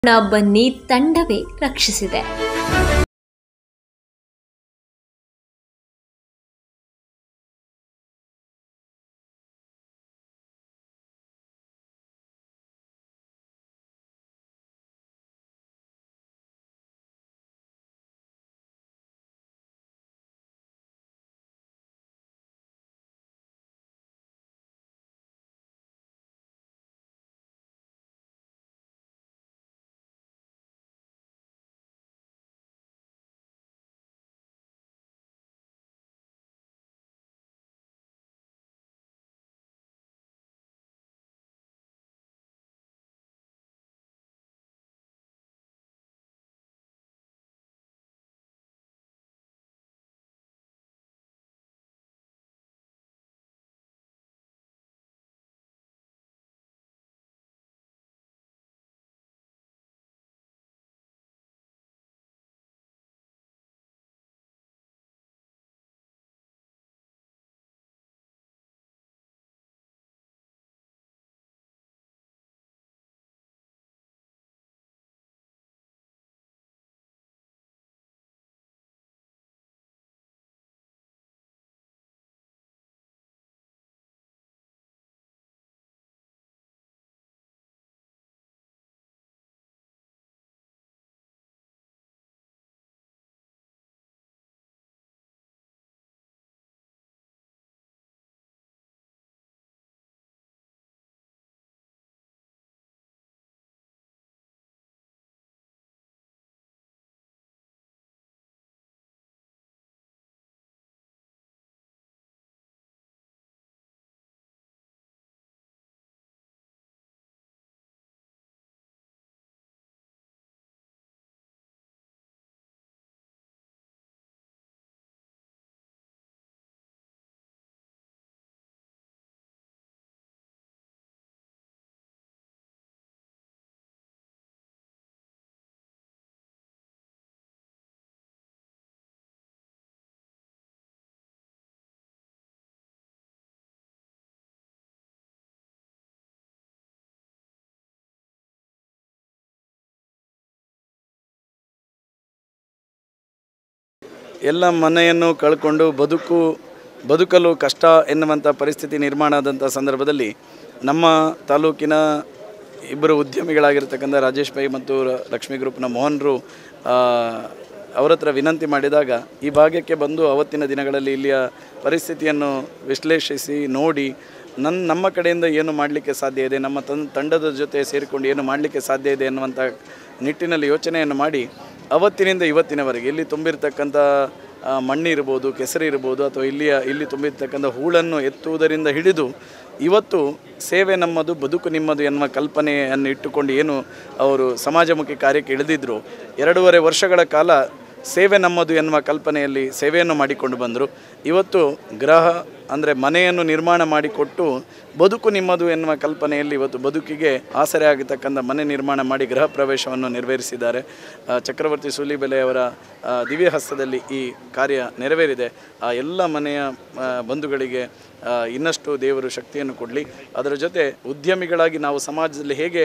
ಬನ್ನಿ ತಂಡವೇ ರಕ್ಷಿಸಿದೆ ಎಲ್ಲ ಮನೆಯನ್ನು ಕಳ್ಕೊಂಡು ಬದುಕು ಬದುಕಲು ಕಷ್ಟ ಎನ್ನುವಂಥ ಪರಿಸ್ಥಿತಿ ನಿರ್ಮಾಣ ಆದಂಥ ಸಂದರ್ಭದಲ್ಲಿ ನಮ್ಮ ತಾಲೂಕಿನ ಇಬ್ಬರು ಉದ್ಯಮಿಗಳಾಗಿರ್ತಕ್ಕಂಥ ರಾಜೇಶ್ ಪೈ ಮತ್ತು ರ- ಲಕ್ಷ್ಮೀ ಗ್ರೂಪ್ನ ಮೋಹನ್ರು ಆ, ಅವರ ಹತ್ರ ವಿನಂತಿ ಮಾಡಿದಾಗ ಈ ಭಾಗಕ್ಕೆ ಬಂದು ಅವತ್ತಿನ ದಿನಗಳಲ್ಲಿ ಇಲ್ಲಿಯ ಪರಿಸ್ಥಿತಿಯನ್ನು ವಿಶ್ಲೇಷಿಸಿ ನೋಡಿ ನನ್ನ ನಮ್ಮ ಕಡೆಯಿಂದ ಏನು ಮಾಡಲಿಕ್ಕೆ ಸಾಧ್ಯ ಇದೆ ನಮ್ಮ ತನ್ ತಂಡದ ಜೊತೆ ಸೇರಿಕೊಂಡು ಏನು ಮಾಡಲಿಕ್ಕೆ ಸಾಧ್ಯ ಇದೆ ಎನ್ನುವಂಥ ನಿಟ್ಟಿನಲ್ಲಿ ಯೋಚನೆಯನ್ನು ಮಾಡಿ ಅವತ್ತಿನಿಂದ ಇವತ್ತಿನವರೆಗೆ ಇಲ್ಲಿ ತುಂಬಿರ್ತಕ್ಕಂಥ ಆ, ಮಣ್ಣಿರ್ಬೋದು ಕೆಸರು ಇರ್ಬೋದು ಅಥವಾ ಇಲ್ಲಿಯ ಇಲ್ಲಿ ತುಂಬಿರ್ತಕ್ಕಂಥ ಹೂಳನ್ನು ಎತ್ತುವುದರಿಂದ ಹಿಡಿದು ಇವತ್ತು ಸೇವೆ ನಮ್ಮದು ಬದುಕು ನಿಮ್ಮದು ಎನ್ನುವ ಕಲ್ಪನೆಯನ್ನು ಇಟ್ಟುಕೊಂಡು ಏನು ಅವರು ಸಮಾಜಮುಖಿ ಕಾರ್ಯಕ್ಕೆ ಇಳಿದಿದ್ದರು ಎರಡೂವರೆ ವರ್ಷಗಳ ಕಾಲ ಸೇವೆ ನಮ್ಮದು ಎನ್ನುವ ಕಲ್ಪನೆಯಲ್ಲಿ ಸೇವೆಯನ್ನು ಮಾಡಿಕೊಂಡು ಬಂದರು ಇವತ್ತು ಗ್ರಹ ಅಂದರೆ ಮನೆಯನ್ನು ನಿರ್ಮಾಣ ಮಾಡಿಕೊಟ್ಟು ಬದುಕು ನಿಮ್ಮದು ಎನ್ನುವ ಕಲ್ಪನೆಯಲ್ಲಿ ಇವತ್ತು ಬದುಕಿಗೆ ಆಸರೆ ಆಗತಕ್ಕಂಥ ಮನೆ ನಿರ್ಮಾಣ ಮಾಡಿ ಗೃಹ ಪ್ರವೇಶವನ್ನು ನೆರವೇರಿಸಿದ್ದಾರೆ ಆ, ಚಕ್ರವರ್ತಿ ಸೂಲಿಬೆಲೆಯವರ ಆ, ದಿವ್ಯ ಹಸ್ತದಲ್ಲಿ ಈ ಕಾರ್ಯ ನೆರವೇರಿದೆ ಆ ಎಲ್ಲ ಮನೆಯ ಆ, ಬಂಧುಗಳಿಗೆ ಆ, ಇನ್ನಷ್ಟು ದೇವರು ಶಕ್ತಿಯನ್ನು ಕೊಡಲಿ ಅದರ ಜೊತೆ ಉದ್ಯಮಿಗಳಾಗಿ ನಾವು ಸಮಾಜದಲ್ಲಿ ಹೇಗೆ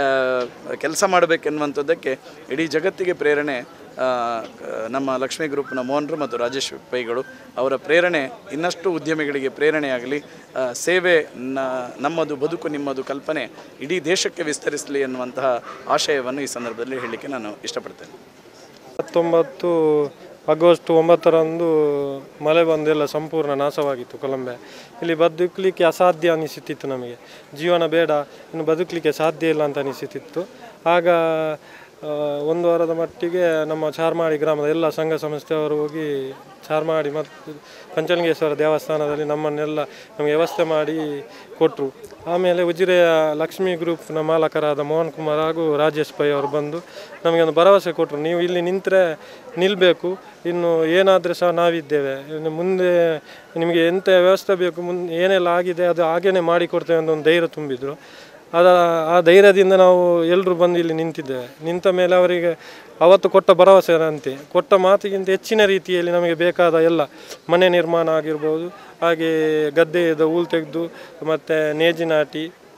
ಕೆಲಸ ಮಾಡಬೇಕೆನ್ನುವಂಥದ್ದಕ್ಕೆ ಇಡೀ ಜಗತ್ತಿಗೆ ಪ್ರೇರಣೆ ಆ, ಕ- ನಮ್ಮ ಲಕ್ಷ್ಮೀ ಗ್ರೂಪ್ನ ಮೋಹನ್ರು ಮತ್ತು ರಾಜೇಶ್ ಪೈಗಳು ಅವರ ಪ್ರೇರಣೆ ಇನ್ನಷ್ಟು ಉದ್ಯಮಿಗಳಿಗೆ ಪ್ರೇರಣೆಯಾಗಲಿ ಆ, ಸೇವೆ ನ ನಮ್ಮದು ಬದುಕು ನಿಮ್ಮದು ಕಲ್ಪನೆ ಇಡೀ ದೇಶಕ್ಕೆ ವಿಸ್ತರಿಸಲಿ ಎನ್ನುವಂತಹ ಆಶಯವನ್ನು ಈ ಸಂದರ್ಭದಲ್ಲಿ ಹೇಳಲಿಕ್ಕೆ ನಾನು ಇಷ್ಟಪಡ್ತೇನೆ ಹತ್ತೊಂಬತ್ತು ಆಗಸ್ಟ್ ಒಂಬತ್ತರಂದು ಮಳೆ ಬಂದು ಎಲ್ಲ ಸಂಪೂರ್ಣ ನಾಶವಾಗಿತ್ತು ಕೊಲಂಬೆ ಇಲ್ಲಿ ಬದುಕಲಿಕ್ಕೆ ಅಸಾಧ್ಯ ಅನಿಸುತ್ತಿತ್ತು ನಮಗೆ ಜೀವನ ಬೇಡ ಇನ್ನು ಬದುಕಲಿಕ್ಕೆ ಸಾಧ್ಯ ಇಲ್ಲ ಅಂತ ಅನಿಸುತ್ತಿತ್ತು ಆಗ ಆ, ಒಂದು ವಾರದ ಮಟ್ಟಿಗೆ ನಮ್ಮ ಚಾರ್ಮಾಡಿ ಗ್ರಾಮದ ಎಲ್ಲ ಸಂಘ ಸಂಸ್ಥೆಯವರು ಹೋಗಿ ಚಾರ್ಮಾಡಿ ಮತ್ತು ಪಂಚಲಿಂಗೇಶ್ವರ ದೇವಸ್ಥಾನದಲ್ಲಿ ನಮ್ಮನ್ನೆಲ್ಲ ನಮಗೆ ವ್ಯವಸ್ಥೆ ಮಾಡಿ ಕೊಟ್ಟರು ಆಮೇಲೆ ಉಜಿರೆಯ ಲಕ್ಷ್ಮೀ ಗ್ರೂಪ್ನ ಮಾಲಕರಾದ ಮೋಹನ್ ಕುಮಾರ್ ಹಾಗೂ ರಾಜೇಶ್ ಪೈ ಅವರು ಬಂದು ನಮಗೆ ಒಂದು ಭರವಸೆ ಕೊಟ್ಟರು ನೀವು ಇಲ್ಲಿ ನಿಂತರೆ ನಿಲ್ಲಬೇಕು ಇನ್ನು ಏನಾದರೆ ಸಹ ನಾವಿದ್ದೇವೆ ಇನ್ನು ಮುಂದೆ ನಿಮಗೆ ಎಂಥ ವ್ಯವಸ್ಥೆ ಬೇಕು ಮುಂದೆ ಏನೆಲ್ಲ ಆಗಿದೆ ಅದು ಹಾಗೇನೆ ಮಾಡಿಕೊಡ್ತೇವೆ ಅಂತ ಒಂದು ಧೈರ್ಯ ತುಂಬಿದ್ರು ಅದ ಆ ಧೈರ್ಯದಿಂದ ನಾವು ಎಲ್ಲರೂ ಬಂದು ಇಲ್ಲಿ ನಿಂತಿದ್ದೇವೆ ನಿಂತ ಮೇಲೆ ಅವರಿಗೆ ಅವತ್ತು ಕೊಟ್ಟ ಭರವಸೆ ಅಂತೆ ಕೊಟ್ಟ ಮಾತಿಗಿಂತ ಹೆಚ್ಚಿನ ರೀತಿಯಲ್ಲಿ ನಮಗೆ ಬೇಕಾದ ಎಲ್ಲ ಮನೆ ನಿರ್ಮಾಣ ಆಗಿರ್ಬೋದು ಹಾಗೆ ಗದ್ದೆಯದ ಹೂಳು ತೆಗೆದು ಮತ್ತು ನೇಜಿ ನಾಟಿ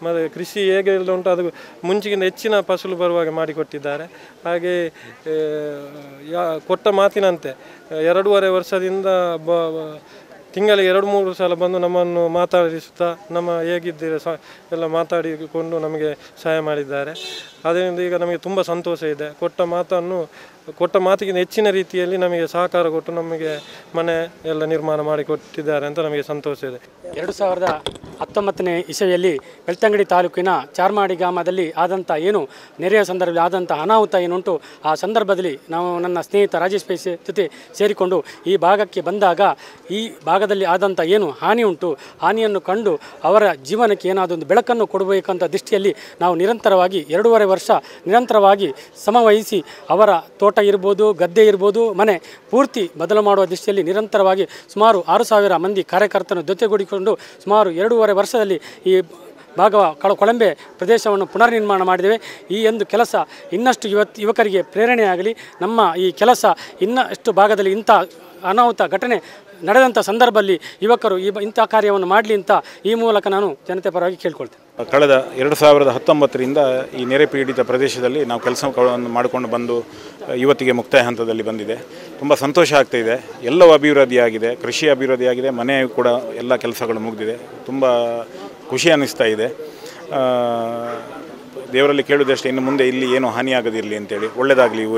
ಮತ್ತು ಕೃಷಿ ಹೇಗೆ ಎಲ್ಲ ಉಂಟು ಅದು ಮುಂಚಿಗಿಂತ ಹೆಚ್ಚಿನ ಫಸಲು ಬರುವಾಗ ಮಾಡಿಕೊಟ್ಟಿದ್ದಾರೆ ಹಾಗೆ ಆ, ಯಾ ಕೊಟ್ಟ ಮಾತಿನಂತೆ ಎರಡೂವರೆ ವರ್ಷದಿಂದ ಬ ಬ- ತಿಂಗಳಿಗೆ ಎರಡು ಮೂರು ಸಲ ಬಂದು ನಮ್ಮನ್ನು ಮಾತಾಡಿಸುತ್ತಾ ನಮ್ಮ ಹೇಗಿದ್ದೀರಿ ಸ ಎಲ್ಲ ಮಾತಾಡಿಕೊಂಡು ನಮಗೆ ಸಹಾಯ ಮಾಡಿದ್ದಾರೆ ಅದರಿಂದ ಈಗ ನಮಗೆ ತುಂಬ ಸಂತೋಷ ಇದೆ ಕೊಟ್ಟ ಮಾತನ್ನು ಕೊಟ್ಟ ಮಾತಿಗಿಂತ ಹೆಚ್ಚಿನ ರೀತಿಯಲ್ಲಿ ನಮಗೆ ಸಹಕಾರ ಕೊಟ್ಟು ನಮಗೆ ಮನೆ ಎಲ್ಲ ನಿರ್ಮಾಣ ಮಾಡಿಕೊಟ್ಟಿದ್ದಾರೆ ಅಂತ ನಮಗೆ ಸಂತೋಷ ಇದೆ ಎರಡು ಸಾವಿರದ ಹತ್ತೊಂಬತ್ತನೇ ಇಸವಿಯಲ್ಲಿ ಬೆಳ್ತಂಗಡಿ ತಾಲೂಕಿನ ಚಾರ್ಮಾಡಿ ಗ್ರಾಮದಲ್ಲಿ ಆದಂಥ ಏನು ನೆರೆಯ ಸಂದರ್ಭದಲ್ಲಿ ಆದಂಥ ಅನಾಹುತ ಏನುಂಟು ಆ ಸಂದರ್ಭದಲ್ಲಿ ನಾವು ನನ್ನ ಸ್ನೇಹಿತ ರಾಜೇಶ್ ಪೈ ಜೊತೆ ಸೇರಿಕೊಂಡು ಈ ಭಾಗಕ್ಕೆ ಬಂದಾಗ ಈ ಭಾಗದಲ್ಲಿ ಆದಂಥ ಏನು ಹಾನಿ ಉಂಟು ಹಾನಿಯನ್ನು ಕಂಡು ಅವರ ಜೀವನಕ್ಕೆ ಏನಾದರೂ ಒಂದು ಬೆಳಕನ್ನು ಕೊಡಬೇಕಂತ ದೃಷ್ಟಿಯಲ್ಲಿ ನಾವು ನಿರಂತರವಾಗಿ ಎರಡೂವರೆ ವರ್ಷ ನಿರಂತರವಾಗಿ ಶ್ರಮವಹಿಸಿ ಅವರ ತೋಟ ಇರ್ಬೋದು ಗದ್ದೆ ಇರ್ಬೋದು ಮನೆ ಪೂರ್ತಿ ಬದಲು ಮಾಡುವ ದೃಷ್ಟಿಯಲ್ಲಿ ನಿರಂತರವಾಗಿ ಸುಮಾರು ಆರು ಸಾವಿರ ಮಂದಿ ಕಾರ್ಯಕರ್ತರನ್ನು ಜೊತೆಗೂಡಿಕೊಂಡು ಸುಮಾರು ಎರಡೂವರೆ ವರ್ಷದಲ್ಲಿ ಈ ಭಾಗವ ಕಳ ಕೊಳಂಬೆ ಪ್ರದೇಶವನ್ನು ಪುನರ್ನಿರ್ಮಾಣ ಮಾಡಿದ್ದೇವೆ ಈ ಒಂದು ಕೆಲಸ ಇನ್ನಷ್ಟು ಯುವತ್ ಯುವಕರಿಗೆ ಪ್ರೇರಣೆಯಾಗಲಿ ನಮ್ಮ ಈ ಕೆಲಸ ಇನ್ನಷ್ಟು ಭಾಗದಲ್ಲಿ ಇಂಥ ಅನಾಹುತ ಘಟನೆ ನಡೆದಂಥ ಸಂದರ್ಭದಲ್ಲಿ ಯುವಕರು ಈ ಬ- ಇಂಥ ಕಾರ್ಯವನ್ನು ಮಾಡಲಿ ಅಂತ ಈ ಮೂಲಕ ನಾನು ಜನತೆ ಪರವಾಗಿ ಕೇಳ್ಕೊಳ್ತೇನೆ ಕಳೆದ ಎರಡು ಸಾವಿರದ ಹತ್ತೊಂಬತ್ತರಿಂದ ಈ ನೆರೆ ಪೀಡಿತ ಪ್ರದೇಶದಲ್ಲಿ ನಾವು ಕೆಲಸಗಳನ್ನು ಮಾಡಿಕೊಂಡು ಬಂದು ಇವತ್ತಿಗೆ ಮುಕ್ತಾಯ ಹಂತದಲ್ಲಿ ಬಂದಿದೆ ತುಂಬ ಸಂತೋಷ ಆಗ್ತಾಯಿದೆ ಎಲ್ಲವೂ ಅಭಿವೃದ್ಧಿಯಾಗಿದೆ ಕೃಷಿ ಅಭಿವೃದ್ಧಿಯಾಗಿದೆ ಮನೆ ಕೂಡ ಎಲ್ಲ ಕೆಲಸಗಳು ಮುಗಿದಿದೆ ತುಂಬ ಖುಷಿ ಅನ್ನಿಸ್ತಾ ಇದೆ ಆ, ದೇವರಲ್ಲಿ ಕೇಳುವುದಷ್ಟೇ ಇನ್ನು ಮುಂದೆ ಇಲ್ಲಿ ಏನು ಹಾನಿಯಾಗದಿರಲಿ ಅಂತೇಳಿ ಒಳ್ಳೆಯದಾಗಲಿ